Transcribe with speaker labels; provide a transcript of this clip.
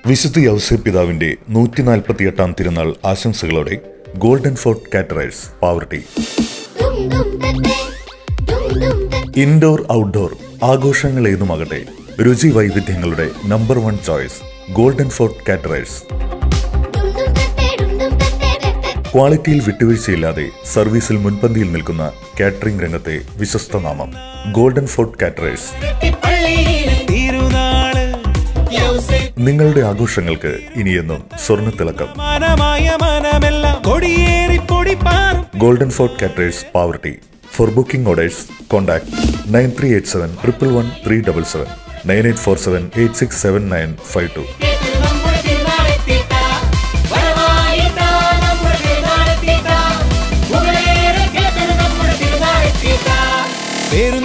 Speaker 1: വിശുദ്ധ യൗസേപിതാവിന്റെ നൂറ്റി നാൽപ്പത്തിയെട്ടാം തിരുനാൾ ആശംസകളോടെ golden fort caterers Pavaratty
Speaker 2: Dum dum tete, dum dum tete,
Speaker 1: indoor outdoor ആഘോഷങ്ങൾ ഏതുമാകട്ടെ രുചി വൈവിധ്യങ്ങളുടെ number one choice golden fort caterers
Speaker 2: dum dum tete, dum dum tete, tete.
Speaker 1: ക്വാളിറ്റിയിൽ വിട്ടുവീഴ്ചയില്ലാതെ സർവീസിൽ മുൻപന്തിയിൽ നിൽക്കുന്ന കാറ്ററിംഗ് രംഗത്തെ വിശ്വസ്ത നാമം ഗോൾഡൻ ഫോർട്ട് കാറ്ററൈറ്റ്സ്
Speaker 3: തിരുനാള്
Speaker 1: നിങ്ങളുടെ ആഘോഷങ്ങൾക്ക് ഇനിയെന്നും സ്വർണ്ണത്തിളക്കം
Speaker 3: മനമായ മനമെല്ലാം കൊടിയേറി പൊടിപ്പാറും
Speaker 1: golden fort caterers Pavaratty for booking orders contact nine three eight seven triple one three double seven nine eight four seven eight six seven nine five two
Speaker 3: പേരും